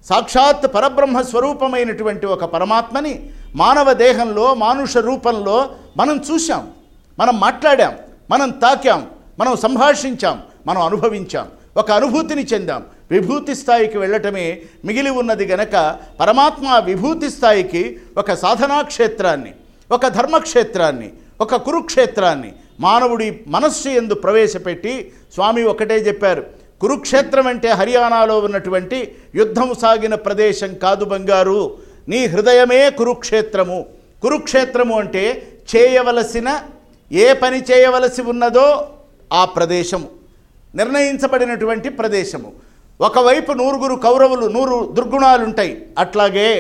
సాక్షాత్ పరబ్రహ్మ స్వరూపమైనటువంటి ఒక పరమాత్మని మానవ దేహంలో మానుష రూపంలో మనం చూశాం మనం మాట్లాడాం మనం తాకాం మనం సంభాషించాం మనం అనుభవించాం ఒక అనుభూతిని చెందాం విభూతి స్థాయికి వెళ్ళటమే మిగిలి ఉన్నది గనక పరమాత్మ ఆ విభూతి స్థాయికి ఒక సాధనా క్షేత్రాన్ని ఒక ధర్మక్షేత్రాన్ని ఒక కురుక్షేత్రాన్ని మానవుడి మనస్సు ఎందు ప్రవేశపెట్టి స్వామి ఒకటే చెప్పారు కురుక్షేత్రం అంటే హర్యానాలో ఉన్నటువంటి యుద్ధం సాగిన ప్రదేశం కాదు బంగారు నీ హృదయమే కురుక్షేత్రము కురుక్షేత్రము అంటే చేయవలసిన ఏ పని చేయవలసి ఉన్నదో ఆ ప్రదేశము నిర్ణయించబడినటువంటి ప్రదేశము ఒకవైపు నూరుగురు కౌరవులు నూరు దుర్గుణాలు ఉంటాయి అట్లాగే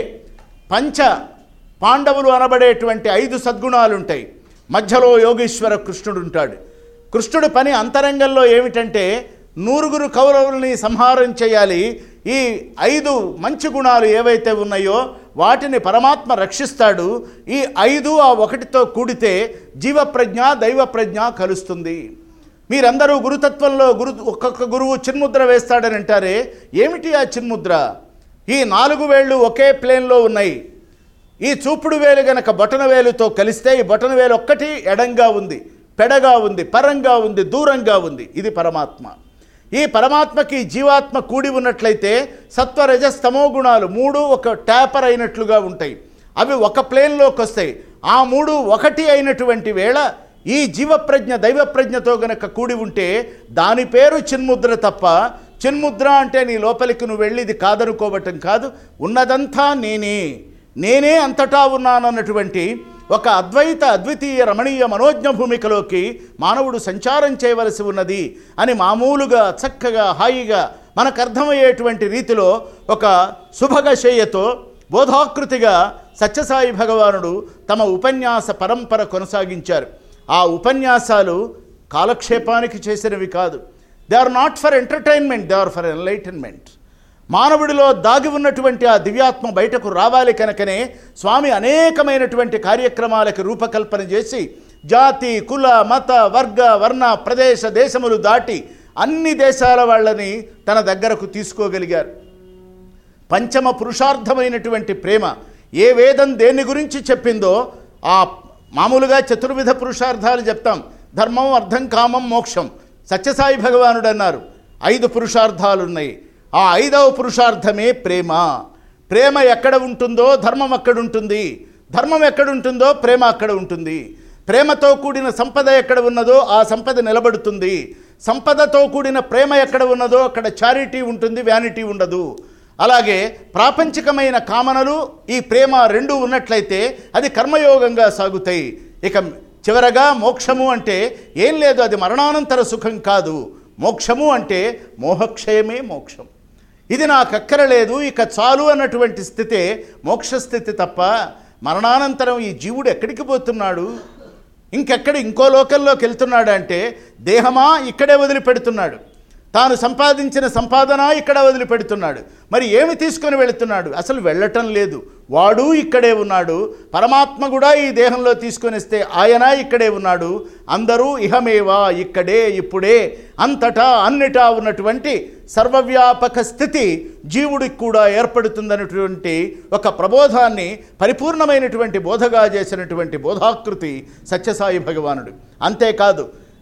పంచ పాండవులు అనబడేటువంటి ఐదు సద్గుణాలు ఉంటాయి మధ్యలో యోగేశ్వర కృష్ణుడు ఉంటాడు కృష్ణుడి పని అంతరంగంలో ఏమిటంటే నూరుగురు కౌరవుల్ని సంహారం చేయాలి ఈ ఐదు మంచి గుణాలు ఏవైతే ఉన్నాయో వాటిని పరమాత్మ రక్షిస్తాడు ఈ ఐదు ఆ ఒకటితో కూడితే జీవప్రజ్ఞ దైవ ప్రజ్ఞ కలుస్తుంది మీరందరూ గురుతత్వంలో గురు ఒక్కొక్క గురువు చిన్ముద్ర వేస్తాడని అంటారే ఏమిటి ఆ చిన్ముద్ర ఈ నాలుగు వేళ్ళు ఒకే ప్లేన్లో ఉన్నాయి ఈ చూపుడు వేలు గనక బొటన వేలుతో కలిస్తే ఈ బొటన వేలు ఒక్కటి ఎడంగా ఉంది పెడగా ఉంది పరంగా ఉంది దూరంగా ఉంది ఇది పరమాత్మ ఈ పరమాత్మకి జీవాత్మ కూడి ఉన్నట్లయితే సత్వరజస్తమో గుణాలు మూడు ఒక ట్యాపర్ అయినట్లుగా ఉంటాయి అవి ఒక ప్లేన్లోకి వస్తాయి ఆ మూడు ఒకటి అయినటువంటి వేళ ఈ జీవప్రజ్ఞ దైవప్రజ్ఞతో గనక కూడి ఉంటే దాని పేరు చిన్ముద్ర తప్ప చిన్ముద్ర అంటే నీ లోపలికి నువ్వు వెళ్ళి ఇది కాదనుకోవటం కాదు ఉన్నదంతా నేనే నేనే అంతటా ఉన్నానన్నటువంటి ఒక అద్వైత అద్వితీయ రమణీయ మనోజ్ఞ భూమికలోకి మానవుడు సంచారం చేయవలసి ఉన్నది అని మామూలుగా చక్కగా హాయిగా మనకు అర్థమయ్యేటువంటి రీతిలో ఒక శుభగశయ్యతో బోధాకృతిగా సత్యసాయి భగవానుడు తమ ఉపన్యాస పరంపర కొనసాగించారు ఆ ఉపన్యాసాలు కాలక్షేపానికి చేసినవి కాదు they are not for entertainment they are for enlightenment మానవుడిలో దాగి ఉన్నటువంటి ఆ దివ్యాత్మ బయటకు రావాలి కనుకనే స్వామి అనేకమైనటువంటి కార్యక్రమాలకు రూపకల్పన చేసి జాతి కుల మత వర్గ వర్ణ ప్రదేశ దేశములు దాటి అన్ని దేశాల వాళ్ళని తన దగ్గరకు తీసుకోగలిగారు పంచమ పురుషార్థమైనటువంటి ప్రేమ ఏ వేదం దేని గురించి చెప్పిందో ఆ మామూలుగా చతుర్విధ పురుషార్థాలు చెప్తాం ధర్మం అర్థం కామం మోక్షం సత్యసాయి భగవానుడు అన్నారు ఐదు పురుషార్థాలు ఉన్నాయి ఆ ఐదవ పురుషార్థమే ప్రేమ ప్రేమ ఎక్కడ ఉంటుందో ధర్మం అక్కడ ఉంటుంది ధర్మం ఎక్కడ ఉంటుందో ప్రేమ అక్కడ ఉంటుంది ప్రేమతో కూడిన సంపద ఎక్కడ ఉన్నదో ఆ సంపద నిలబడుతుంది సంపదతో కూడిన ప్రేమ ఎక్కడ ఉన్నదో అక్కడ చారిటీ ఉంటుంది వ్యానిటీ ఉండదు అలాగే ప్రాపంచికమైన కామనలు ఈ ప్రేమ రెండు ఉన్నట్లయితే అది కర్మయోగంగా సాగుతాయి ఇక చివరగా మోక్షము అంటే ఏం లేదు అది మరణానంతర సుఖం కాదు మోక్షము అంటే మోహక్షయమే మోక్షం ఇది నాకు అక్కరలేదు ఇక చాలు అన్నటువంటి స్థితే మోక్షస్థితి తప్ప మరణానంతరం ఈ జీవుడు ఎక్కడికి పోతున్నాడు ఇంకెక్కడ ఇంకో లోకంలోకి వెళ్తున్నాడు అంటే దేహమా ఇక్కడే వదిలిపెడుతున్నాడు తాను సంపాదించిన సంపాదన ఇక్కడ వదిలిపెడుతున్నాడు మరి ఏమి తీసుకొని వెళుతున్నాడు అసలు వెళ్ళటం లేదు వాడు ఇక్కడే ఉన్నాడు పరమాత్మ కూడా ఈ దేహంలో తీసుకొని వస్తే ఆయన ఇక్కడే ఉన్నాడు అందరూ ఇహమేవా ఇక్కడే ఇప్పుడే అంతటా అన్నిటా ఉన్నటువంటి సర్వవ్యాపక స్థితి జీవుడికి కూడా ఏర్పడుతుందన్నటువంటి ఒక ప్రబోధాన్ని పరిపూర్ణమైనటువంటి బోధగా చేసినటువంటి బోధాకృతి సత్యసాయి భగవానుడు అంతేకాదు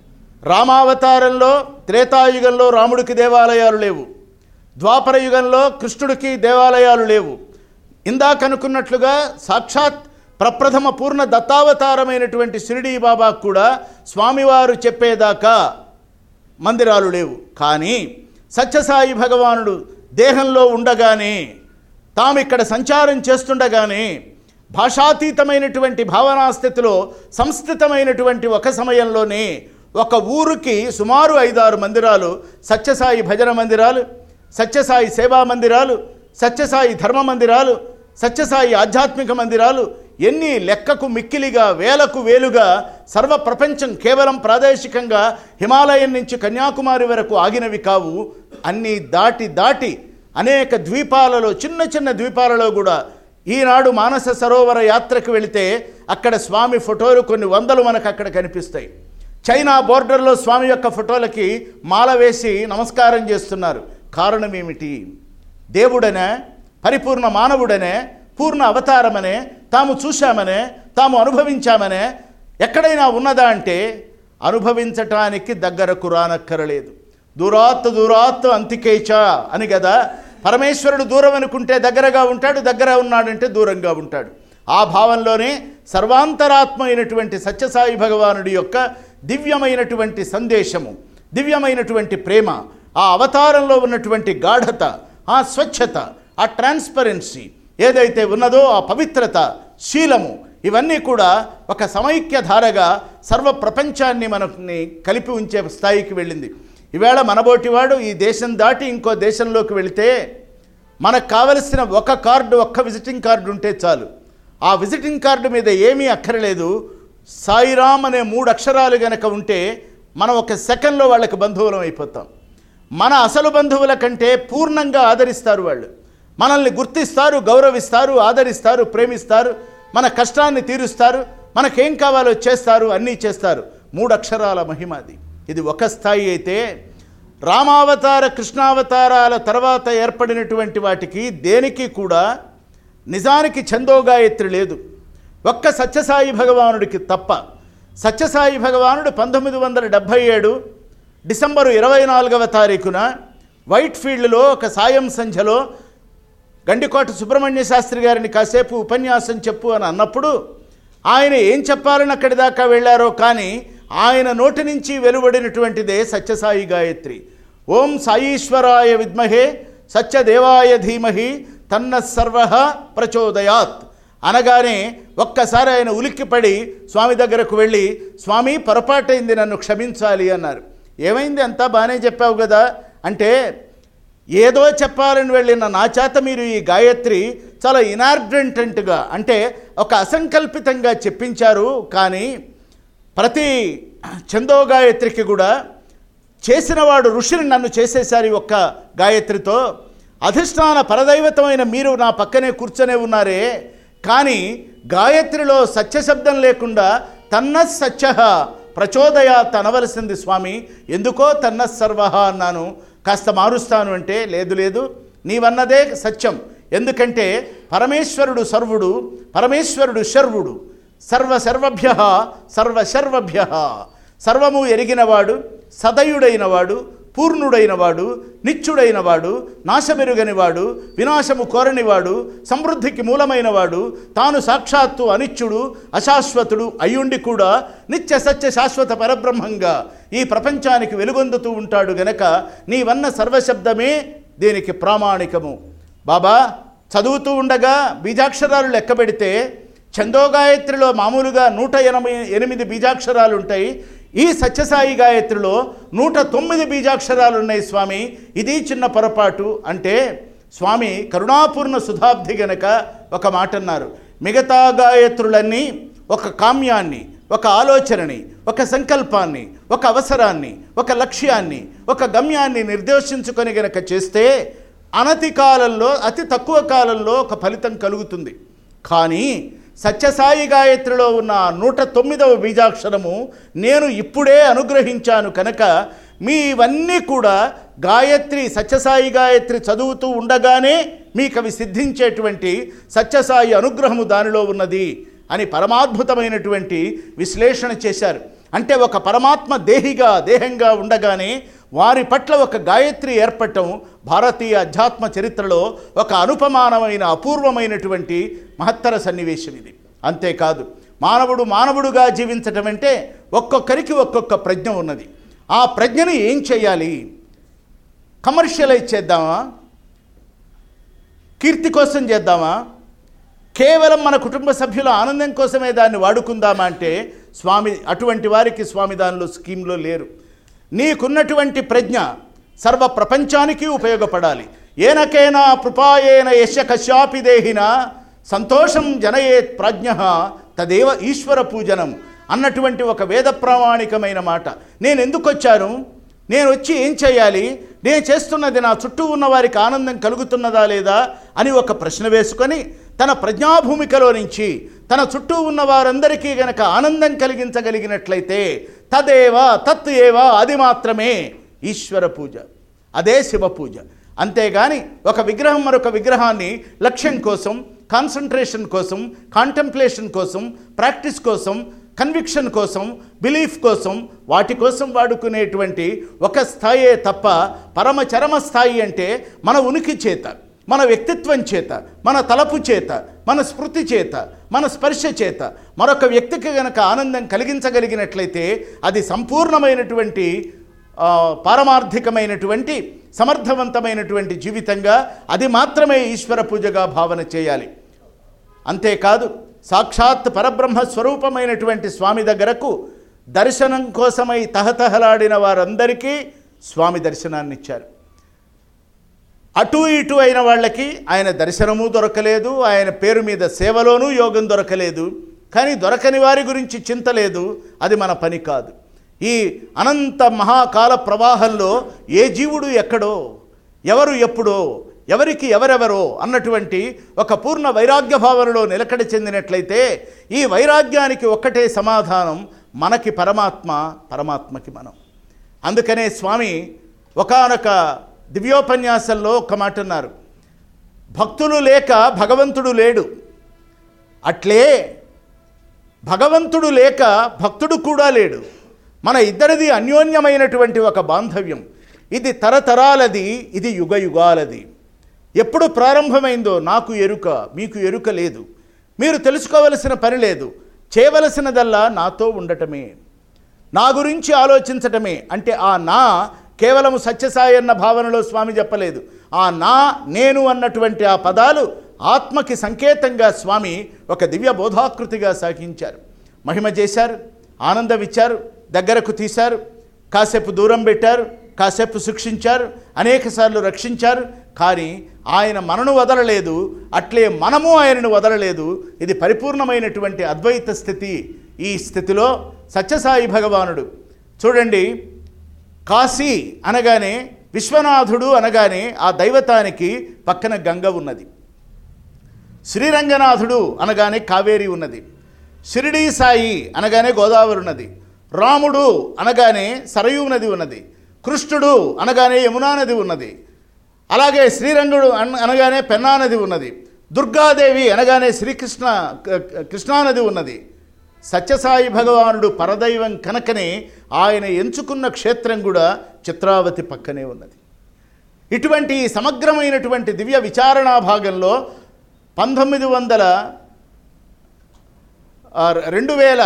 రామావతారంలో త్రేతాయుగంలో రాముడికి దేవాలయాలు లేవు ద్వాపర యుగంలో కృష్ణుడికి దేవాలయాలు లేవు ఇందాక అనుకున్నట్లుగా సాక్షాత్ ప్రప్రథమ పూర్ణ దత్తావతారమైనటువంటి షిరిడీ బాబా కూడా స్వామివారు చెప్పేదాకా మందిరాలు లేవు కానీ సత్యసాయి భగవానుడు దేహంలో ఉండగానే తాము ఇక్కడ సంచారం చేస్తుండగానే భాషాతీతమైనటువంటి భావనా స్థితిలో సంస్థితమైనటువంటి ఒక సమయంలోనే ఒక ఊరికి సుమారు ఐదారు మందిరాలు సత్యసాయి భజన మందిరాలు సత్యసాయి సేవా మందిరాలు సత్యసాయి ధర్మ మందిరాలు సత్యసాయి ఆధ్యాత్మిక మందిరాలు ఎన్ని లెక్కకు మిక్కిలిగా వేలకు వేలుగా సర్వ ప్రపంచం కేవలం ప్రాదేశికంగా హిమాలయం నుంచి కన్యాకుమారి వరకు ఆగినవి కావు అన్నీ దాటి దాటి అనేక ద్వీపాలలో చిన్న చిన్న ద్వీపాలలో కూడా ఈనాడు మానస సరోవర యాత్రకు వెళితే అక్కడ స్వామి ఫోటోలు కొన్ని వందలు మనకు అక్కడ కనిపిస్తాయి చైనా బోర్డర్లో స్వామి యొక్క ఫోటోలకి మాల వేసి నమస్కారం చేస్తున్నారు కారణం ఏమిటి దేవుడనా పరిపూర్ణ మానవుడనే పూర్ణ అవతారమనే తాము చూశామనే తాము అనుభవించామనే ఎక్కడైనా ఉన్నదా అంటే అనుభవించటానికి దగ్గరకు రానక్కరలేదు దూరాత్ దూరాత్ అంతికేచ అని కదా పరమేశ్వరుడు దూరం అనుకుంటే దగ్గరగా ఉంటాడు దగ్గర ఉన్నాడంటే దూరంగా ఉంటాడు ఆ భావంలోనే సర్వాంతరాత్మ అయినటువంటి సత్యసాయి భగవానుడి యొక్క దివ్యమైనటువంటి సందేశము దివ్యమైనటువంటి ప్రేమ ఆ అవతారంలో ఉన్నటువంటి గాఢత ఆ స్వచ్ఛత ఆ ట్రాన్స్పరెన్సీ ఏదైతే ఉన్నదో ఆ పవిత్రత శీలము ఇవన్నీ కూడా ఒక సమైక్య ధారగా సర్వ ప్రపంచాన్ని మనని కలిపి ఉంచే స్థాయికి వెళ్ళింది ఈవేళ మనబోటివాడు ఈ దేశం దాటి ఇంకో దేశంలోకి వెళితే మనకు కావలసిన ఒక కార్డు ఒక్క విజిటింగ్ కార్డు ఉంటే చాలు ఆ విజిటింగ్ కార్డు మీద ఏమీ అక్కర్లేదు సాయిరామ్ అనే మూడు అక్షరాలు గనక ఉంటే మనం ఒక సెకండ్లో వాళ్ళకి బంధువులం అయిపోతాం మన అసలు బంధువుల కంటే పూర్ణంగా ఆదరిస్తారు వాళ్ళు మనల్ని గుర్తిస్తారు గౌరవిస్తారు ఆదరిస్తారు ప్రేమిస్తారు మన కష్టాన్ని తీరుస్తారు మనకేం కావాలో చేస్తారు అన్నీ చేస్తారు మూడు అక్షరాల మహిమ అది ఇది ఒక స్థాయి అయితే రామావతార కృష్ణావతారాల తర్వాత ఏర్పడినటువంటి వాటికి దేనికి కూడా నిజానికి ఛందోగాయత్రి లేదు ఒక్క సత్యసాయి భగవానుడికి తప్ప సత్యసాయి భగవానుడు పంతొమ్మిది వందల డెబ్భై ఏడు డిసెంబరు ఇరవై నాలుగవ తారీఖున వైట్ ఫీల్డ్లో ఒక సాయం సంధ్యలో గండికోట సుబ్రహ్మణ్య శాస్త్రి గారిని కాసేపు ఉపన్యాసం చెప్పు అని అన్నప్పుడు ఆయన ఏం చెప్పాలని అక్కడి దాకా వెళ్ళారో కానీ ఆయన నోటి నుంచి వెలువడినటువంటిదే సత్యసాయి గాయత్రి ఓం సాయీశ్వరాయ విద్మహే సత్యదేవాయ ధీమహి తన్న సర్వ ప్రచోదయాత్ అనగానే ఒక్కసారి ఆయన ఉలిక్కిపడి స్వామి దగ్గరకు వెళ్ళి స్వామి పొరపాటైంది నన్ను క్షమించాలి అన్నారు ఏమైంది అంతా బాగానే చెప్పావు కదా అంటే ఏదో చెప్పాలని వెళ్ళిన నా చేత మీరు ఈ గాయత్రి చాలా ఇనార్డెంటెంట్గా అంటే ఒక అసంకల్పితంగా చెప్పించారు కానీ ప్రతి చందో గాయత్రికి కూడా చేసినవాడు ఋషిని నన్ను చేసేసారి ఒక్క గాయత్రితో అధిష్టాన పరదైవతమైన మీరు నా పక్కనే కూర్చొనే ఉన్నారే కానీ గాయత్రిలో సత్యశబ్దం లేకుండా తన్న సత్య ప్రచోదయాత్ అనవలసింది స్వామి ఎందుకో తన్న సర్వ అన్నాను కాస్త మారుస్తాను అంటే లేదు లేదు నీవన్నదే సత్యం ఎందుకంటే పరమేశ్వరుడు సర్వుడు పరమేశ్వరుడు శర్వుడు సర్వ సర్వభ్య సర్వ సర్వభ్య సర్వము ఎరిగినవాడు సదయుడైనవాడు పూర్ణుడైనవాడు నిత్యుడైనవాడు నాశమెరుగనివాడు వినాశము కోరనివాడు సమృద్ధికి మూలమైనవాడు తాను సాక్షాత్తు అనిత్యుడు అశాశ్వతుడు అయ్యుండి కూడా నిత్య సత్య శాశ్వత పరబ్రహ్మంగా ఈ ప్రపంచానికి వెలుగొందుతూ ఉంటాడు గనక నీవన్న సర్వశబ్దమే దీనికి ప్రామాణికము బాబా చదువుతూ ఉండగా బీజాక్షరాలు లెక్క పెడితే చందోగాయత్రిలో మామూలుగా నూట ఎనభై ఎనిమిది బీజాక్షరాలు ఉంటాయి ఈ సత్యసాయి గాయత్రిలో నూట తొమ్మిది బీజాక్షరాలు ఉన్నాయి స్వామి ఇది చిన్న పొరపాటు అంటే స్వామి కరుణాపూర్ణ సుధాబ్ది గనక ఒక మాట అన్నారు మిగతా గాయత్రులన్నీ ఒక కామ్యాన్ని ఒక ఆలోచనని ఒక సంకల్పాన్ని ఒక అవసరాన్ని ఒక లక్ష్యాన్ని ఒక గమ్యాన్ని నిర్దేశించుకొని గనక చేస్తే అనతి కాలంలో అతి తక్కువ కాలంలో ఒక ఫలితం కలుగుతుంది కానీ సత్యసాయి గాయత్రిలో ఉన్న నూట తొమ్మిదవ బీజాక్షరము నేను ఇప్పుడే అనుగ్రహించాను కనుక మీ ఇవన్నీ కూడా గాయత్రి సత్యసాయి గాయత్రి చదువుతూ ఉండగానే మీకు అవి సిద్ధించేటువంటి సత్యసాయి అనుగ్రహము దానిలో ఉన్నది అని పరమాద్భుతమైనటువంటి విశ్లేషణ చేశారు అంటే ఒక పరమాత్మ దేహిగా దేహంగా ఉండగానే వారి పట్ల ఒక గాయత్రి ఏర్పడటం భారతీయ అధ్యాత్మ చరిత్రలో ఒక అనుపమానమైన అపూర్వమైనటువంటి మహత్తర సన్నివేశం ఇది అంతేకాదు మానవుడు మానవుడుగా జీవించటం అంటే ఒక్కొక్కరికి ఒక్కొక్క ప్రజ్ఞ ఉన్నది ఆ ప్రజ్ఞను ఏం చేయాలి కమర్షియలైజ్ చేద్దామా కీర్తి కోసం చేద్దామా కేవలం మన కుటుంబ సభ్యుల ఆనందం కోసమే దాన్ని వాడుకుందామా అంటే స్వామి అటువంటి వారికి స్వామి దానిలో స్కీమ్లో లేరు నీకున్నటువంటి ప్రజ్ఞ సర్వ ప్రపంచానికి ఉపయోగపడాలి ఏనకైనా కృపాయేన యశ కశ్యాపి దేహిన సంతోషం జనయేత్ ప్రాజ్ఞ తదేవ ఈశ్వర పూజనం అన్నటువంటి ఒక వేద ప్రామాణికమైన మాట నేను ఎందుకు వచ్చాను నేను వచ్చి ఏం చేయాలి నేను చేస్తున్నది నా చుట్టూ ఉన్న వారికి ఆనందం కలుగుతున్నదా లేదా అని ఒక ప్రశ్న వేసుకొని తన ప్రజ్ఞాభూమికలో నుంచి తన చుట్టూ ఉన్న వారందరికీ గనక ఆనందం కలిగించగలిగినట్లయితే తదేవా తత్ ఏవా అది మాత్రమే ఈశ్వర పూజ అదే శివ పూజ అంతేగాని ఒక విగ్రహం మరొక విగ్రహాన్ని లక్ష్యం కోసం కాన్సన్ట్రేషన్ కోసం కాంటెంప్లేషన్ కోసం ప్రాక్టీస్ కోసం కన్విక్షన్ కోసం బిలీఫ్ కోసం వాటి కోసం వాడుకునేటువంటి ఒక స్థాయే తప్ప పరమ చరమ స్థాయి అంటే మన ఉనికి చేత మన వ్యక్తిత్వం చేత మన తలపు చేత మన స్మృతి చేత మన స్పర్శ చేత మరొక వ్యక్తికి గనక ఆనందం కలిగించగలిగినట్లయితే అది సంపూర్ణమైనటువంటి ఆ, పారమార్థికమైనటువంటి సమర్థవంతమైనటువంటి జీవితంగా అది మాత్రమే ఈశ్వర పూజగా భావన చేయాలి అంతేకాదు సాక్షాత్ పరబ్రహ్మ స్వరూపమైనటువంటి స్వామి దగ్గరకు దర్శనం కోసమై తహతహలాడిన వారందరికీ స్వామి దర్శనాన్ని ఇచ్చారు అటు ఇటు అయిన వాళ్ళకి ఆయన దర్శనము దొరకలేదు ఆయన పేరు మీద సేవలోనూ యోగం దొరకలేదు కానీ దొరకని వారి గురించి చింత లేదు అది మన పని కాదు ఈ అనంత మహాకాల ప్రవాహంలో ఏ జీవుడు ఎక్కడో ఎవరు ఎప్పుడో ఎవరికి ఎవరెవరో అన్నటువంటి ఒక పూర్ణ వైరాగ్య భావనలో నిలకడ చెందినట్లయితే ఈ వైరాగ్యానికి ఒక్కటే సమాధానం మనకి పరమాత్మ పరమాత్మకి మనం అందుకనే స్వామి ఒకానొక దివ్యోపన్యాసంలో ఒక మాట అన్నారు భక్తులు లేక భగవంతుడు లేడు అట్లే భగవంతుడు లేక భక్తుడు కూడా లేడు మన ఇద్దరిది అన్యోన్యమైనటువంటి ఒక బాంధవ్యం ఇది తరతరాలది ఇది యుగ యుగాలది ఎప్పుడు ప్రారంభమైందో నాకు ఎరుక మీకు ఎరుక లేదు మీరు తెలుసుకోవలసిన పని లేదు చేయవలసినదల్లా నాతో ఉండటమే నా గురించి ఆలోచించటమే అంటే ఆ నా కేవలం సత్యసాయి అన్న భావనలో స్వామి చెప్పలేదు ఆ నా నేను అన్నటువంటి ఆ పదాలు ఆత్మకి సంకేతంగా స్వామి ఒక దివ్య బోధాకృతిగా సాగించారు మహిమ చేశారు ఆనందం ఇచ్చారు దగ్గరకు తీశారు కాసేపు దూరం పెట్టారు కాసేపు శిక్షించారు అనేకసార్లు రక్షించారు కానీ ఆయన మనను వదలలేదు అట్లే మనము ఆయనను వదలలేదు ఇది పరిపూర్ణమైనటువంటి అద్వైత స్థితి ఈ స్థితిలో సత్యసాయి భగవానుడు చూడండి కాశీ అనగానే విశ్వనాథుడు అనగానే ఆ దైవతానికి పక్కన గంగ ఉన్నది శ్రీరంగనాథుడు అనగానే కావేరి ఉన్నది షిరిడీ సాయి అనగానే గోదావరి ఉన్నది రాముడు అనగానే సరయూ నది ఉన్నది కృష్ణుడు అనగానే యమునా నది ఉన్నది అలాగే శ్రీరంగుడు అన- అనగానే పెన్నా నది ఉన్నది దుర్గాదేవి అనగానే శ్రీకృష్ణ క- క- కృష్ణానది ఉన్నది సత్యసాయి భగవానుడు పరదైవం కనుకనే ఆయన ఎంచుకున్న క్షేత్రం కూడా చిత్రావతి పక్కనే ఉన్నది ఇటువంటి ఈ సమగ్రమైనటువంటి దివ్య విచారణా భాగంలో పంతొమ్మిది వందల ఆ, రెండు వేల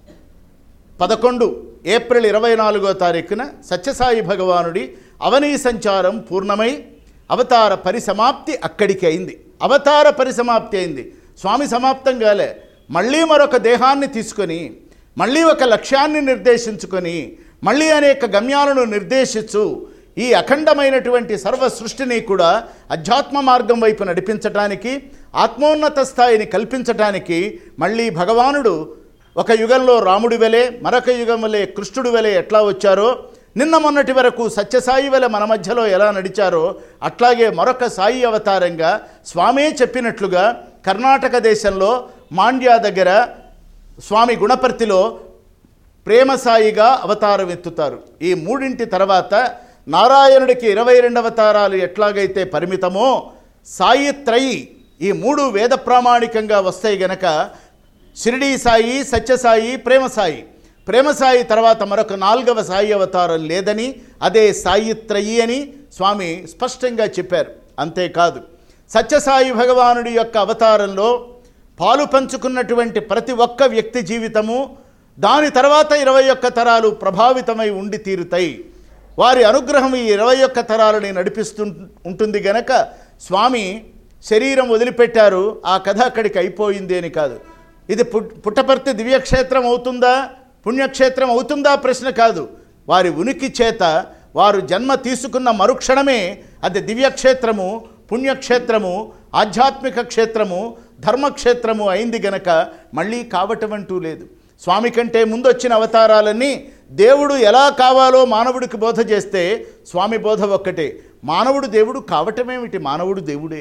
పదకొండు ఏప్రిల్ ఇరవై నాలుగో తారీఖున సత్యసాయి భగవానుడి అవనీ సంచారం పూర్ణమై అవతార పరిసమాప్తి అక్కడికి అయింది అవతార పరిసమాప్తి అయింది స్వామి సమాప్తం కాలే మళ్ళీ మరొక దేహాన్ని తీసుకొని మళ్ళీ ఒక లక్ష్యాన్ని నిర్దేశించుకొని మళ్ళీ అనేక గమ్యాలను నిర్దేశించు ఈ అఖండమైనటువంటి సర్వ సృష్టిని కూడా అధ్యాత్మ మార్గం వైపు నడిపించటానికి ఆత్మోన్నత స్థాయిని కల్పించటానికి మళ్ళీ భగవానుడు ఒక యుగంలో రాముడి వలె మరొక యుగం వలె కృష్ణుడి వలె ఎట్లా వచ్చారో నిన్న మొన్నటి వరకు సత్యసాయి వలె మన మధ్యలో ఎలా నడిచారో అట్లాగే మరొక సాయి అవతారంగా స్వామే చెప్పినట్లుగా కర్ణాటక దేశంలో మాండ్యా దగ్గర స్వామి గుణపర్తిలో ప్రేమ సాయిగా అవతారం ఎత్తుతారు ఈ మూడింటి తర్వాత నారాయణుడికి ఇరవై రెండు అవతారాలు ఎట్లాగైతే పరిమితమో సాయి త్రయి ఈ మూడు వేద ప్రామాణికంగా వస్తాయి గనక షిరిడీ సాయి సత్యసాయి ప్రేమ సాయి ప్రేమ సాయి తర్వాత మరొక నాలుగవ సాయి అవతారం లేదని అదే సాయి త్రయి అని స్వామి స్పష్టంగా చెప్పారు అంతేకాదు సత్యసాయి భగవానుడి యొక్క అవతారంలో పాలు పంచుకున్నటువంటి ప్రతి ఒక్క వ్యక్తి జీవితము దాని తర్వాత ఇరవై ఒక్క తరాలు ప్రభావితమై ఉండి తీరుతాయి వారి అనుగ్రహం ఈ ఇరవై ఒక్క తరాలని నడిపిస్తూ ఉంటుంది గనక స్వామి శరీరం వదిలిపెట్టారు ఆ కథ అక్కడికి అయిపోయింది అని కాదు ఇది పుట్ పుట్టపర్తి దివ్యక్షేత్రం అవుతుందా పుణ్యక్షేత్రం అవుతుందా ప్రశ్న కాదు వారి ఉనికి చేత వారు జన్మ తీసుకున్న మరుక్షణమే అది దివ్యక్షేత్రము పుణ్యక్షేత్రము ఆధ్యాత్మిక క్షేత్రము ధర్మక్షేత్రము అయింది గనక మళ్ళీ కావటం అంటూ లేదు స్వామి కంటే ముందు వచ్చిన అవతారాలన్నీ దేవుడు ఎలా కావాలో మానవుడికి బోధ చేస్తే స్వామి బోధ ఒక్కటే మానవుడు దేవుడు కావటమేమిటి మానవుడు దేవుడే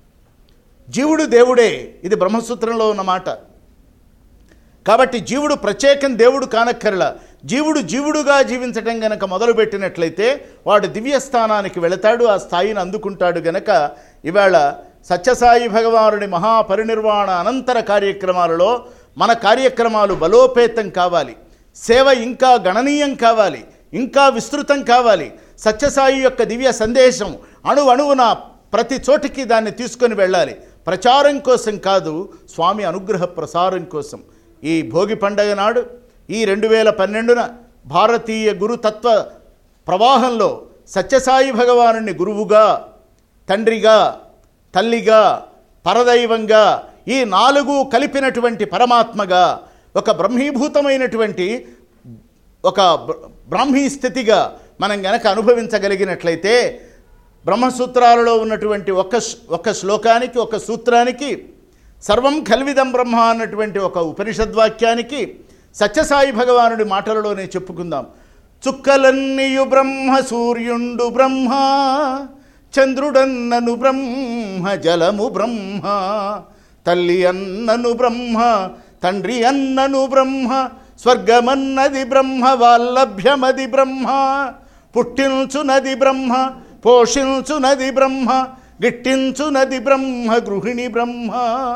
జీవుడు దేవుడే ఇది బ్రహ్మసూత్రంలో ఉన్న మాట కాబట్టి జీవుడు ప్రత్యేకం దేవుడు కానక్కర్లా జీవుడు జీవుడుగా జీవించటం గనక మొదలుపెట్టినట్లయితే వాడు దివ్యస్థానానికి వెళతాడు ఆ స్థాయిని అందుకుంటాడు గనక ఇవాళ సత్యసాయి భగవానుడి మహాపరినిర్వాణ అనంతర కార్యక్రమాలలో మన కార్యక్రమాలు బలోపేతం కావాలి సేవ ఇంకా గణనీయం కావాలి ఇంకా విస్తృతం కావాలి సత్యసాయి యొక్క దివ్య సందేశం అణు అణువున ప్రతి చోటికి దాన్ని తీసుకొని వెళ్ళాలి ప్రచారం కోసం కాదు స్వామి అనుగ్రహ ప్రసారం కోసం ఈ భోగి పండగ నాడు ఈ రెండు వేల పన్నెండున భారతీయ గురుతత్వ ప్రవాహంలో సత్యసాయి భగవానుని గురువుగా తండ్రిగా తల్లిగా పరదైవంగా ఈ నాలుగు కలిపినటువంటి పరమాత్మగా ఒక బ్రహ్మీభూతమైనటువంటి ఒక బ్ర- బ్రాహ్మీ స్థితిగా మనం గనక అనుభవించగలిగినట్లయితే బ్రహ్మసూత్రాలలో ఉన్నటువంటి ఒక శ్ల- ఒక శ్లోకానికి ఒక సూత్రానికి సర్వం కల్విదం బ్రహ్మ అన్నటువంటి ఒక ఉపనిషద్వాక్యానికి సత్యసాయి భగవానుడి మాటలలోనే చెప్పుకుందాం చుక్కలన్నీయు బ్రహ్మ సూర్యుండు బ్రహ్మ చంద్రుడన్నను బ్రహ్మ జలము బ్రహ్మ తల్లి అన్నను బ్రహ్మ తండ్రి అన్నను బ్రహ్మ స్వర్గమన్నది బ్రహ్మ వాల్లభ్యమది బ్రహ్మ పుట్టించునది బ్రహ్మ పోషించునది బ్రహ్మ గిట్టించునది బ్రహ్మ గృహిణి బ్రహ్మ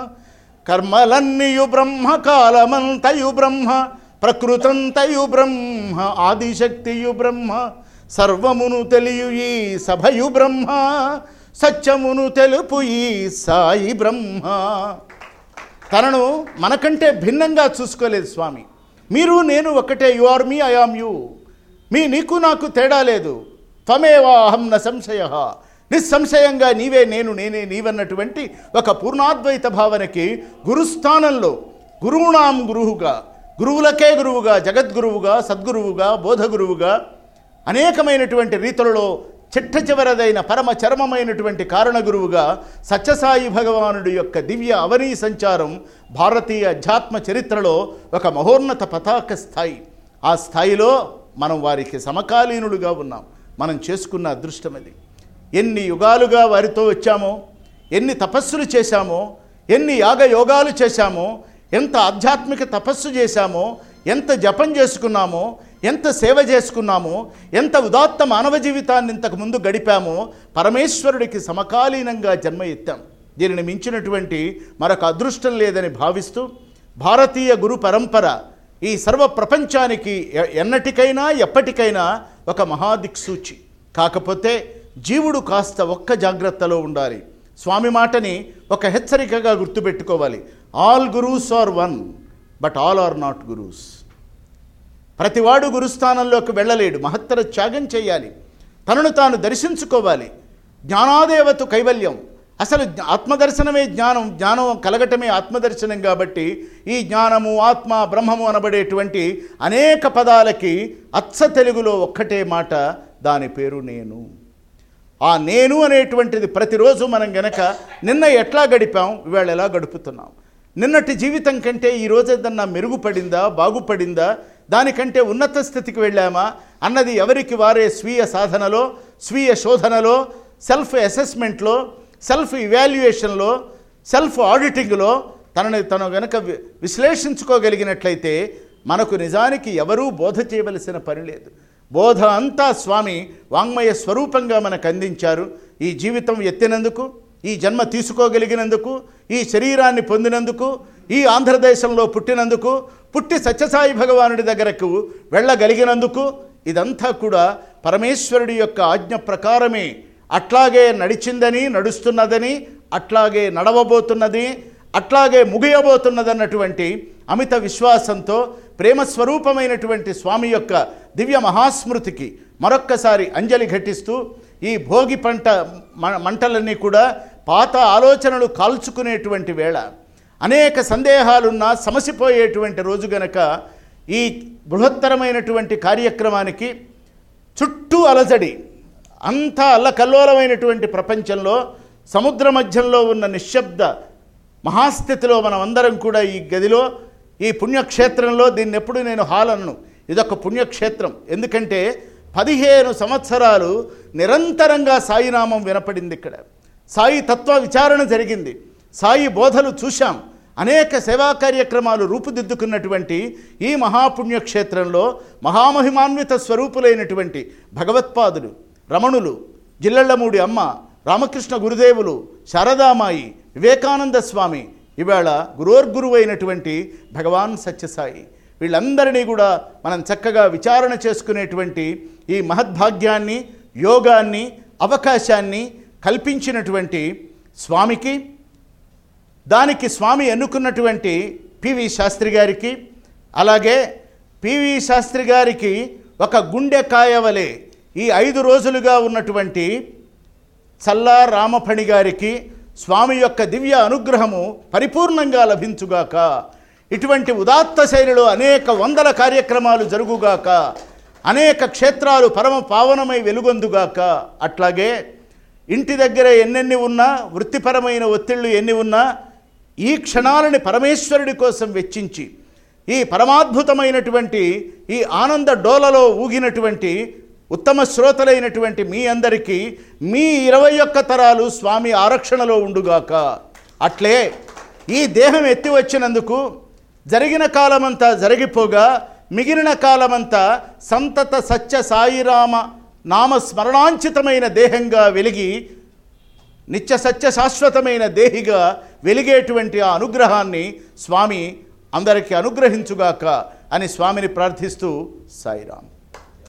కర్మలన్నీయు బ్రహ్మ కాలమంతయు బ్రహ్మ ప్రకృతంతయు బ్రహ్మ ఆదిశక్తియు బ్రహ్మ సర్వమును తెలియు ఈ సభయు బ్రహ్మ సత్యమును తెలుపు ఈ సాయి బ్రహ్మ తనను మనకంటే భిన్నంగా చూసుకోలేదు స్వామి మీరు నేను ఒకటే you are me I am you me నీకు నాకు తేడా లేదు త్వమేవా అహం న సంశయ నిస్సంశయంగా నీవే నేను నేనే నీవన్నటువంటి ఒక పూర్ణాద్వైత భావనకి గురుస్థానంలో గురువునాం గురువుగా గురువులకే గురువుగా జగద్గురువుగా సద్గురువుగా బోధగురువుగా అనేకమైనటువంటి రీతులలో చిట్ట చివరదైన పరమ చరమమైనటువంటి కారణగురువుగా సత్యసాయి భగవానుడి యొక్క దివ్య అవనీ సంచారం భారతీయ అధ్యాత్మ చరిత్రలో ఒక మహోన్నత పతాక స్థాయి ఆ స్థాయిలో మనం వారికి సమకాలీనులుగా ఉన్నాం మనం చేసుకున్న అదృష్టం అది ఎన్ని యుగాలుగా వారితో వచ్చామో ఎన్ని తపస్సులు చేశామో ఎన్ని యాగ యోగాలు చేశామో ఎంత ఆధ్యాత్మిక తపస్సు చేశామో ఎంత జపం చేసుకున్నామో ఎంత సేవ చేసుకున్నామో ఎంత ఉదాత్త మానవ జీవితాన్ని ఇంతకు ముందు గడిపామో పరమేశ్వరుడికి సమకాలీనంగా జన్మ ఎత్తాం దీనిని మించినటువంటి మరొక అదృష్టం లేదని భావిస్తూ భారతీయ గురు పరంపర ఈ సర్వ ప్రపంచానికి ఎ- ఎన్నటికైనా ఎప్పటికైనా ఒక మహాదిక్సూచి కాకపోతే జీవుడు కాస్త ఒక్క జాగ్రత్తలో ఉండాలి స్వామి మాటని ఒక హెచ్చరికగా గుర్తుపెట్టుకోవాలి all gurus are one but all are not gurus ప్రతివాడు గురుస్థానంలోకి వెళ్ళలేడు మహత్తర త్యాగం చేయాలి తనను తాను దర్శించుకోవాలి జ్ఞానాదేవత కైవల్యం అసలు జ్ఞ- ఆత్మదర్శనమే జ్ఞానం జ్ఞానం కలగటమే ఆత్మదర్శనం కాబట్టి ఈ జ్ఞానము ఆత్మ బ్రహ్మము అనబడేటువంటి అనేక పదాలకి అచ్చ తెలుగులో ఒక్కటే మాట దాని పేరు నేను ఆ నేను అనేటువంటిది ప్రతిరోజు మనం గనక నిన్న ఎట్లా గడిపాం ఇవాళ ఎలా గడుపుతున్నాం నిన్నటి జీవితం కంటే ఈ రోజు ఏదన్నా మెరుగుపడిందా బాగుపడిందా దానికంటే ఉన్నత స్థితికి వెళ్ళామా అన్నది ఎవరికి వారే స్వీయ సాధనలో స్వీయ శోధనలో సెల్ఫ్ అసెస్మెంట్లో సెల్ఫ్ ఇవాల్యుయేషన్లో సెల్ఫ్ ఆడిటింగ్లో తనని తను గనక వి- విశ్లేషించుకోగలిగినట్లయితే మనకు నిజానికి ఎవరూ బోధ చేయవలసిన పని లేదు బోధ అంతా స్వామి వాంగ్మయ స్వరూపంగా మనకు అందించారు ఈ జీవితం ఎత్తినందుకు ఈ జన్మ తీసుకోగలిగినందుకు ఈ శరీరాన్ని పొందినందుకు ఈ ఆంధ్రదేశంలో పుట్టినందుకు పుట్టి సత్యసాయి భగవానుడి దగ్గరకు వెళ్ళగలిగినందుకు ఇదంతా కూడా పరమేశ్వరుడి యొక్క ఆజ్ఞ ప్రకారమే అట్లాగే నడిచిందని నడుస్తున్నదని అట్లాగే నడవబోతున్నది అట్లాగే ముగియబోతున్నదన్నటువంటి అమిత విశ్వాసంతో ప్రేమ స్వరూపమైనటువంటి స్వామి యొక్క దివ్య మహాస్మృతికి మరొక్కసారి అంజలి ఘటిస్తూ ఈ భోగి పంట మ- మంటలన్నీ కూడా పాత ఆలోచనలు కాల్చుకునేటువంటి వేళ అనేక సందేహాలున్నా సమసిపోయేటువంటి రోజు గనక ఈ బృహత్తరమైనటువంటి కార్యక్రమానికి చుట్టూ అలజడి అంతా అల్లకల్లోలమైనటువంటి ప్రపంచంలో సముద్ర మధ్యంలో ఉన్న నిశ్శబ్ద మహాస్థితిలో మనం అందరం కూడా ఈ గదిలో ఈ పుణ్యక్షేత్రంలో దీన్ని ఎప్పుడు నేను హాల్ అన్ను ఇదొక పుణ్యక్షేత్రం ఎందుకంటే పదిహేను సంవత్సరాలు నిరంతరంగా సాయినామం వినపడింది ఇక్కడ సాయి తత్వ విచారణ జరిగింది సాయి బోధలు చూశాం అనేక సేవా కార్యక్రమాలు రూపుదిద్దుకున్నటువంటి ఈ మహాపుణ్యక్షేత్రంలో మహామహిమాన్విత స్వరూపులైనటువంటి భగవత్పాదులు రమణులు జిల్లెళ్లమూడి అమ్మ రామకృష్ణ గురుదేవులు శారదామాయి వివేకానంద స్వామి ఇవాళ గురోర్గురువైనటువంటి భగవాన్ సత్యసాయి వీళ్ళందరినీ కూడా మనం చక్కగా విచారణ చేసుకునేటువంటి ఈ మహద్భాగ్యాన్ని యోగాన్ని అవకాశాన్ని కల్పించినటువంటి స్వామికి దానికి స్వామి ఎన్నుకున్నటువంటి పివి శాస్త్రి గారికి అలాగే పివి శాస్త్రి గారికి ఒక గుండె కాయవలే ఈ ఐదు రోజులుగా ఉన్నటువంటి చల్లా రామఫణి గారికి స్వామి యొక్క దివ్య అనుగ్రహము పరిపూర్ణంగా లభించుగాక ఇటువంటి ఉదాత్త శైలిలో అనేక వందల కార్యక్రమాలు జరుగుగాక అనేక క్షేత్రాలు పరమ పావనమై వెలుగొందుగాక అట్లాగే ఇంటి దగ్గర ఎన్నెన్ని ఉన్నా వృత్తిపరమైన ఒత్తిళ్ళు ఎన్ని ఉన్నా ఈ క్షణాలని పరమేశ్వరుడి కోసం వెచ్చించి ఈ పరమాద్భుతమైనటువంటి ఈ ఆనంద డోలలో ఊగినటువంటి ఉత్తమ శ్రోతలైనటువంటి మీ అందరికీ మీ ఇరవై ఒక్క తరాలు స్వామి ఆరక్షణలో ఉండుగాక అట్లే ఈ దేహం ఎత్తి వచ్చినందుకు జరిగిన కాలమంతా జరిగిపోగా మిగిలిన కాలమంతా సంతత సత్య సాయిరామ నామ స్మరణాంచితమైన దేహంగా వెలిగి నిత్య సత్య శాశ్వతమైన దేహిగా వెలిగేటువంటి ఆ అనుగ్రహాన్ని స్వామి అందరికీ అనుగ్రహించుగాక అని స్వామిని ప్రార్థిస్తూ సాయిరామ్